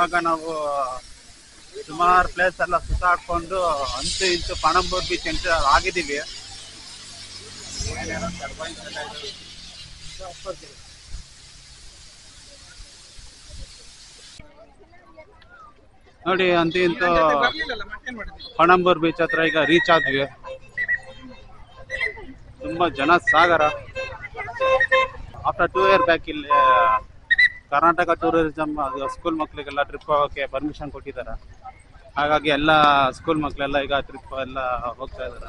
ಇವಾಗ ನಾವು ಸುಮಾರು ಪ್ಲೇಸ್ ಎಲ್ಲ ಸುತ್ತಾಡ್ಕೊಂಡು ಅಂತೂ ಇಂತೂ ಪಣಂಬೂರ್ ಬೀಚ್ ಅಂತ ಆಗಿದ್ದೀವಿ ಏನೇನೋ turbines ಎಲ್ಲ ಇದಾವೆ. ನೋಡಿ ಅಂತೂ ಇಂತೂ ಪಣಂಬೂರ್ ಬೀಚ್ ಹತ್ರ ಈಗ ರೀಚ್ ಆದ್ವಿ ತುಂಬಾ ಜನ ಸಾಗರ ಆಫ್ಟರ್ ಟೂ ಇಯರ್ ಬ್ಯಾಕ್ ಇಲ್ಲಿ ಕರ್ನಾಟಕ ಟೂರಿಸಂ ಅದು ಸ್ಕೂಲ್ ಮಕ್ಕಳಿಗೆಲ್ಲ ಟ್ರಿಪ್ ಹೋಗೋಕ್ಕೆ ಪರ್ಮಿಷನ್ ಕೊಟ್ಟಿದ್ದಾರೆ ಹಾಗಾಗಿ ಎಲ್ಲ ಸ್ಕೂಲ್ ಮಕ್ಕಳೆಲ್ಲ ಈಗ ಟ್ರಿಪ್ ಎಲ್ಲ ಹೋಗ್ತಾ ಇದ್ದಾರೆ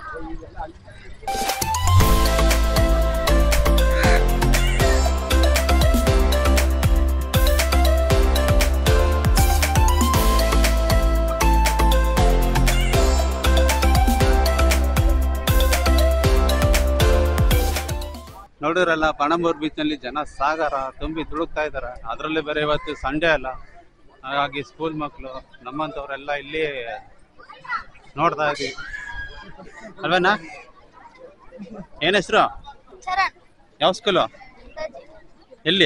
ನೋಡಿದ್ರಲ್ಲ ಪಣಂಬೂರ್ ಬೀಚ್ ನಲ್ಲಿ ಜನ ಸಾಗರ ತುಂಬಿ ತುಳುಕ್ತಾ ಇದ್ದಾರೆ ಅದರಲ್ಲಿ ಬೇರೆ ಇವತ್ತು ಸಂಡೇ ಅಲ್ಲ ಹಾಗಾಗಿ ಸ್ಕೂಲ್ ಮಕ್ಕಳು ನಮ್ಮಂಥವ್ರೆಲ್ಲ ಇಲ್ಲಿ ನೋಡ್ತಾ ಇದೀವಿ ಅಲ್ವೇನಾ ಏನ್ ಹೆಸರು ಚರಣ್ ಯಾವ ಸ್ಕೂಲು ಎಲ್ಲಿ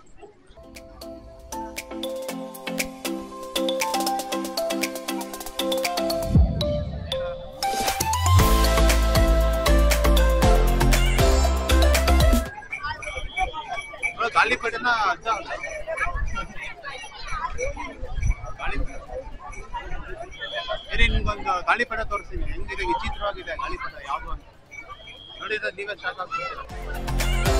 ಗಾಳಿಪಟನ ಅಜ್ಜ ಅಲ್ಲ? ಗಾಳಿಪಟ. ಇರಿ ನಿಮ್ಗೊಂದು ಗಾಳಿಪಟ ತೋರಿಸ್ತೀನಿ ಹೆಂಗಿದೆ ವಿಚಿತ್ರವಾಗಿದೆ ಗಾಳಿಪಟ ಯಾವುದು ಅಂತ ನೋಡಿದ್ರೆ ನೀವೇ ಶಾಕ್ ಆಗ್ಬಿಡ್ತೀರ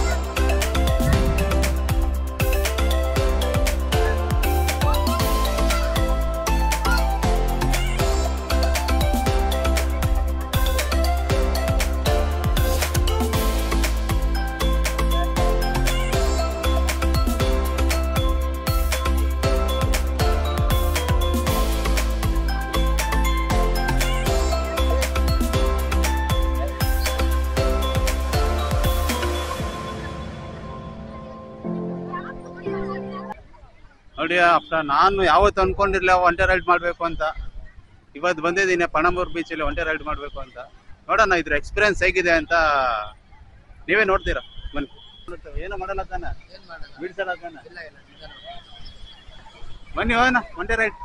ನೋಡಿ ಅಪ್ಪ ನಾನು ಯಾವತ್ತು ಅನ್ಕೊಂಡಿರ್ಲಿಲ್ಲ ಒಂಟೆ ರೈಡ್ ಮಾಡ್ಬೇಕು ಅಂತ ಇವತ್ತು ಬಂದಿದ್ದೀನಿ ಪಣಂಬೂರ್ ಬೀಚಲ್ಲಿ ಒಂಟೆ ರೈಡ್ ಮಾಡ್ಬೇಕು ಅಂತ ನೋಡೋಣ ಇದ್ರ ಎಕ್ಸ್ಪೀರಿಯನ್ಸ್ ಹೇಗಿದೆ ಅಂತ ನೀವೇ ನೋಡ್ತೀರಾ ಬನ್ನಿ ಏನು ಮಾಡಲ್ಲ ತಾನೆ ಬಿಡ್ಸಲ್ಲ ತಾನೆ ಬನ್ನಿ ಹೋಗೋಣ ಒಂಟೆ ರೈಡ್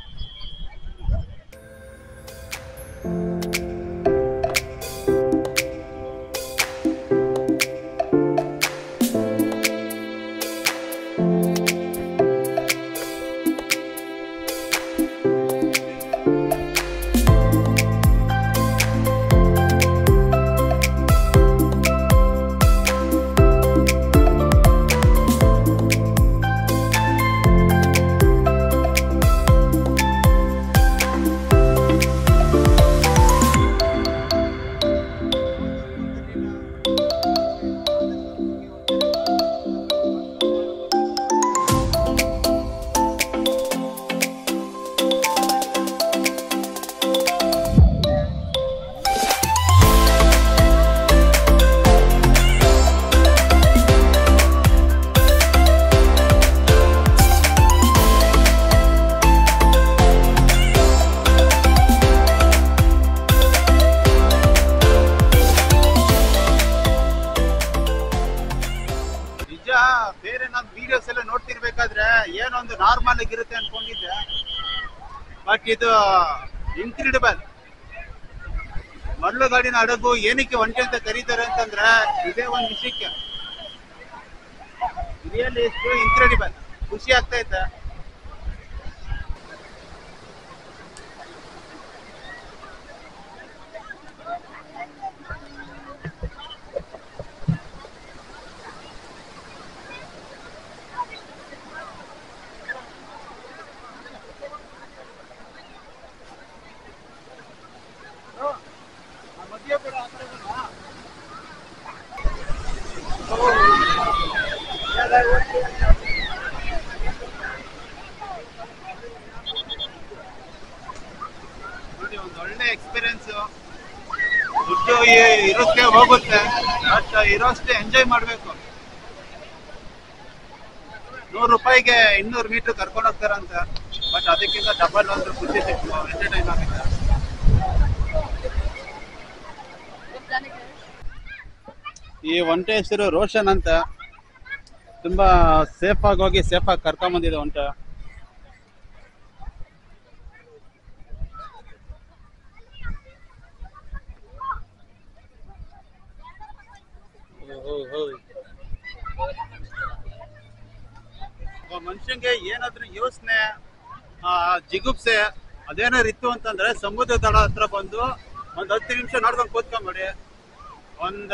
ನಿಜ ಬೇರೆ ನಮ್ ವಿಡಿಯೋಸ್ ಎಲ್ಲ ನೋಡ್ತಿರ್ಬೇಕಾದ್ರೆ ಏನೊಂದು ನಾರ್ಮಲ್ ಆಗಿರುತ್ತೆ ಅನ್ಕೊಂಡಿದ್ದೆ ಬಟ್ ಇದು ಇನ್ಕ್ರೆಡಿಬಲ್ ಮರಳು ಗಾಡಿನ ಹಡಗು ಏನಕ್ಕೆ ಒಂಟೆ ಅಂತ ಕರೀತಾರೆ ಅಂತಂದ್ರೆ ಇದೇ ಒಂದು ವಿಷಯಕ್ಕೆ ರಿಯಲಿ ಇಷ್ಟು ಇನ್ಕ್ರೆಡಿಬಲ್ ಖುಷಿ ಆಗ್ತಾ ಇತ್ತು ಮಧ್ಯ ಕೂಡ ಆ ಕಡೆ ಬನ್ನಿ. ನೋಡಿ ಒಂದು ಒಳ್ಳೆ ಎಕ್ಸ್ಪೀರಿಯನ್ಸ್ ದುಡ್ಡು ಇ- ಇರುತ್ತೆ ಹೋಗುತ್ತೆ ಬಟ್ ಇರೋಷ್ಟೇ ಎಂಜಾಯ್ ಮಾಡಬೇಕು ನೂರು ರೂಪಾಯಿಗೆ ಇನ್ನೂರು ಮೀಟರ್ ಕರ್ಕೊಂಡು ಹೋಗ್ತಾರಂತ ಬಟ್ ಅದಕ್ಕಿಂತ ಡಬಲ್ ಒಂದು ಖುಷಿ ಸಿಕ್ತು ಎಂಟರ್ಟೈನ್ ಆಗುತ್ತೆ ಈ ಒಂಟೆ ಹೆಸರು ರೋಷನ್ ಅಂತ ತುಂಬಾ ಸೇಫ್ ಆಗಿ ಹೋಗಿ ಸೇಫ್ ಆಗಿ ಕರ್ಕೊಂಡ್ ಬಂದಿದೆ ಒಂಟೆ ಮನುಷ್ಯಂಗೆ ಏನಾದ್ರೂ ಯೋಚನೆ ಜಿಗುಪ್ಸೆ ಅದೇನಾದ್ರು ಇತ್ತು ಅಂತಂದ್ರೆ ಸಮುದ್ರ ದಡ ಹತ್ರ ಬಂದು ಒಂದ್ ಹತ್ತು ನಿಮಿಷ ನೋಡ್ಕೊಂಡು ಕೂತ್ಕೊಂಬಿಡಿ ಒಂದ್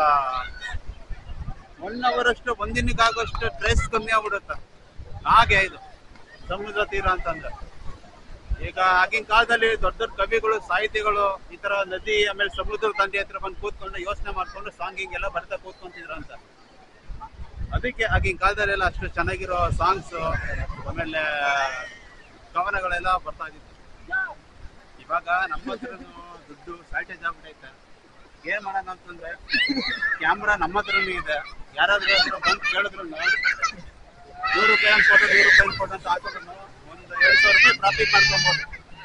ಒನ್ ಅವರ್ ಅಷ್ಟು ಒಂದಿನಕ್ಕಾಗೋಷ್ಟು ಸ್ಟ್ರೆಸ್ ಕಮ್ಮಿ ಆಗ್ಬಿಡುತ್ತೆ ಹಾಗೆ ಇದು ಸಮುದ್ರ ತೀರ ಅಂತಂದ್ರೆ ಈಗ ಆಗಿನ ಕಾಲದಲ್ಲಿ ದೊಡ್ಡ ದೊಡ್ಡ ಕವಿಗಳು ಸಾಹಿತಿಗಳು ಈ ತರ ನದಿ ಆಮೇಲೆ ಸಮುದ್ರ ತಂದೆ ಹತ್ರ ಬಂದು ಕೂತ್ಕೊಂಡು ಯೋಚನೆ ಮಾಡ್ಕೊಂಡು ಸಾಂಗಿಂಗ್ ಎಲ್ಲ ಬರ್ತಾ ಕೂತ್ಕೊಂತಿದ್ರು ಅಂತ ಅದಕ್ಕೆ ಆಗಿನ ಕಾಲದಲ್ಲೆಲ್ಲ ಅಷ್ಟು ಚೆನ್ನಾಗಿರೋ ಸಾಂಗ್ಸ್ ಆಮೇಲೆ ಕವನಗಳೆಲ್ಲ ಬರ್ತಾ ಇದ್ದಿತ್ತು ಇವಾಗ ನಮ್ಮ ಹತ್ರನು ದುಡ್ಡು ಶಾರ್ಟೇಜ್ ಆಗ್ಬಿಟ್ಟೈತೆ ಏನ್ ಮಾಡೋಣ ಅಂತಂದ್ರೆ ಕ್ಯಾಮ್ರಾ ನಮ್ಮ ಹತ್ರನೂ ಇದೆ ಯಾರಾದ್ರೂ ಹತ್ರ ಬಂದು ಕೇಳಿದ್ರು ನೂರು ರೂಪಾಯಿ ಒಂದು ಫೋಟೋ ನೂರು ರೂಪಾಯಿ ಫೋಟೋ ಅಂತ ಹಾಕಿದ್ರು ಒಂದು ಎರಡು ಸಾವಿರ ರೂಪಾಯಿ ಪ್ರಾಫಿಟ್ ಮಾಡ್ಕೊಬೋದು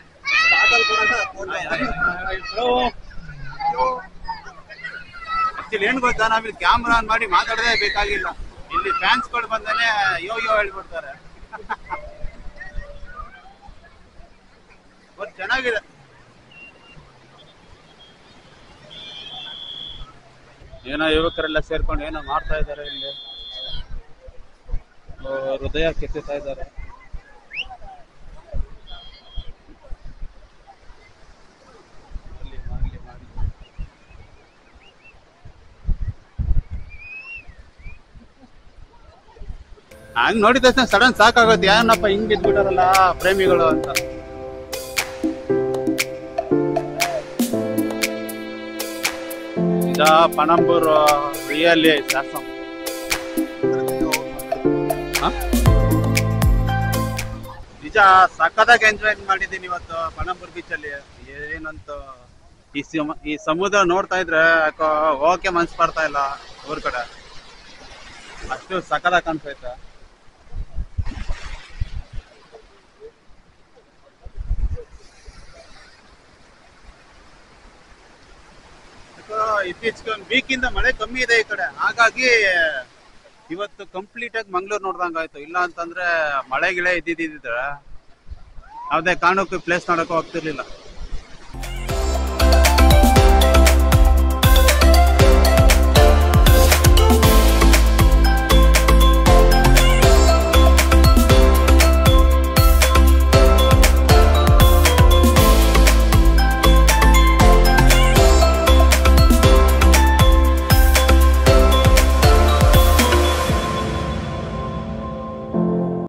ಆಕ್ಚುಲಿ ಏನ್ ಗೊತ್ತಾ ನಾವಿಲ್ಲಿ ಕ್ಯಾಮ್ರಾ ಆನ್ ಮಾಡಿ ಮಾತಾಡದೇ ಬೇಕಾಗಿಲ್ಲ ಇಲ್ಲಿ ಫ್ಯಾನ್ಸ್ ಗಳು ಬಂದೇನೆ ಯೋ ಯೋ ಹೇಳ್ಬಿಡ್ತಾರೆ ಬಟ್ ಚೆನ್ನಾಗಿದೆ ಏನೋ ಯುವಕರೆಲ್ಲ ಸೇರ್ಕೊಂಡು ಏನೋ ಮಾಡ್ತಾ ಇದ್ದಾರೆ ಇಲ್ಲಿ ಓ, ಹೃದಯ ಕೆತ್ತುತ್ತಾ ಇದ್ದಾರೆ ಮಾಡ್ಲಿ, ಮಾಡ್ಲಿ, ಮಾಡ್ಲಿ. ಹಂಗ್ ನೋಡಿದ ತಕ್ಷಣ ಸಡನ್ ಸಾಕಾಗುತ್ತೆ ಏನಪ್ಪ ಹಿಂಗ್ ಬಿದ್ಬಿಟ್ಟಾರಲ್ಲ ಪ್ರೇಮಿಗಳು ಅಂತ ಇದ ಪಣಂಬೂರ್ ರಿಯಲಿ ಶಾಸಂ ನಿಜ ಸಖತ್ತಾಗಿ ಎಂಜಾಯ್ ಮಾಡಿದ್ದೀನಿ ಇವತ್ತು ಪಣಂಬೂರ್ ಬೀಚ್ ಅಲ್ಲಿ ಏನಂತ ಈ ಸಮ- ಈ ಸಮುದ್ರ ನೋಡ್ತಾ ಇದ್ರೆ ಯಾಕೋ ಹೋಗಕ್ಕೆ ಮನ್ಸ್ ಬರ್ತಾ ಇಲ್ಲ ಊರ್ ಕಡೆ ಅಷ್ಟು ಸಖತ್ತಾಗಿ ಕಾಣಿಸ್ತೈತೆ ಯಾಕೋ ಇತ್ತೀಚೆಗೆ ಒಂದು ವೀಕಿಂದ ಮಳೆ ಕಮ್ಮಿ ಇದೆ ಈ ಕಡೆ ಹಾಗಾಗಿ ಇವತ್ತು ಕಂಪ್ಲೀಟ್ ಆಗಿ ಮಂಗ್ಳೂರ್ ನೋಡ್ದಂಗ ಆಯ್ತು ಇಲ್ಲ ಅಂತಂದ್ರೆ ಮಳೆ ಗಿಳೆ ಇದ್ದಿದ್ದಿದ್ರೆ ಯಾವ್ದೇ ಕಾರಣಕ್ಕೂ ಪ್ಲೇಸ್ ನೋಡಕ್ ಹೋಗ್ತಿರ್ಲಿಲ್ಲ